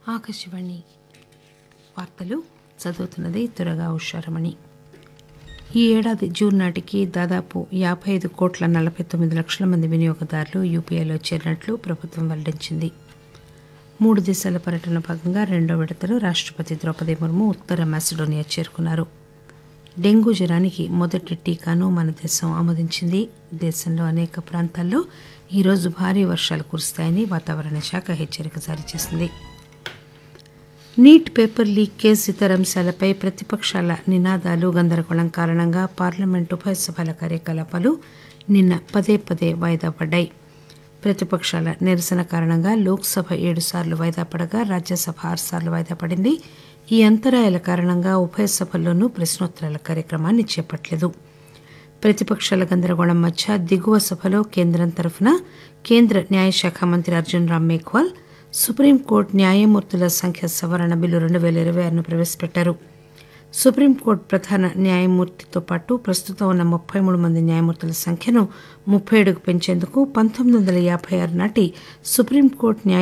ఆకాశవాణి వార్తలు చదువుతున్నది త్వరగా ఉషారమణి ఈ ఏడాది జూన్ నాటికి దాదాపు యాభై ఐదు కోట్ల నలభై తొమ్మిది లక్షల మంది వినియోగదారులు యూపీఐలో చేరినట్లు ప్రభుత్వం వెల్లడించింది మూడు దేశాల పర్యటన భాగంగా రెండో విడతలో రాష్టపతి ద్రౌపది ముర్ము ఉత్తర మాసిడోనియా చేరుకున్నారు డెంగూ జ్వరానికి మొదటి టీకాను మన దేశం ఆమోదించింది దేశంలో అనేక ప్రాంతాల్లో ఈరోజు భారీ వర్షాలు కురుస్తాయని వాతావరణ శాఖ హెచ్చరిక జారీ చేసింది నీట్ పేపర్ లీక్ కేసు ఇతర అంశాలపై ప్రతిపక్షాల నినాదాలు గందరగోళం కారణంగా పార్లమెంట్ ఉభయ సభల కార్యకలాపాలు నిన్న పదే పదే వాయిదా పడ్డాయి ప్రతిపక్షాల నిరసన కారణంగా లోక్సభ ఏడు సార్లు వాయిదా పడగా రాజ్యసభ ఆరు సార్లు వాయిదా పడింది ఈ అంతరాయాల కారణంగా ఉభయ సభల్లోనూ ప్రశ్నోత్తరాల కార్యక్రమాన్ని చేపట్టలేదు ప్రతిపక్షాల గందరగోళం మధ్య దిగువ సభలో కేంద్రం తరఫున కేంద్ర న్యాయశాఖ మంత్రి అర్జున్ రామ్ మేఘ్వాల్ సుప్రీంకోర్టు న్యాయమూర్తుల సంఖ్య సవరణ బిల్లు రెండు వేల ఇరవై ఆరును ప్రవేశపెట్టారు సుప్రీంకోర్టు ప్రధాన న్యాయమూర్తితో పాటు ప్రస్తుతం ఉన్న ముప్పై మూడు మంది న్యాయమూర్తుల సంఖ్యను ముప్పై ఏడుకు పెంచేందుకు పంతొమ్మిది వందల యాభై ఆరు నాటి సుప్రీంకోర్టు న్యాయ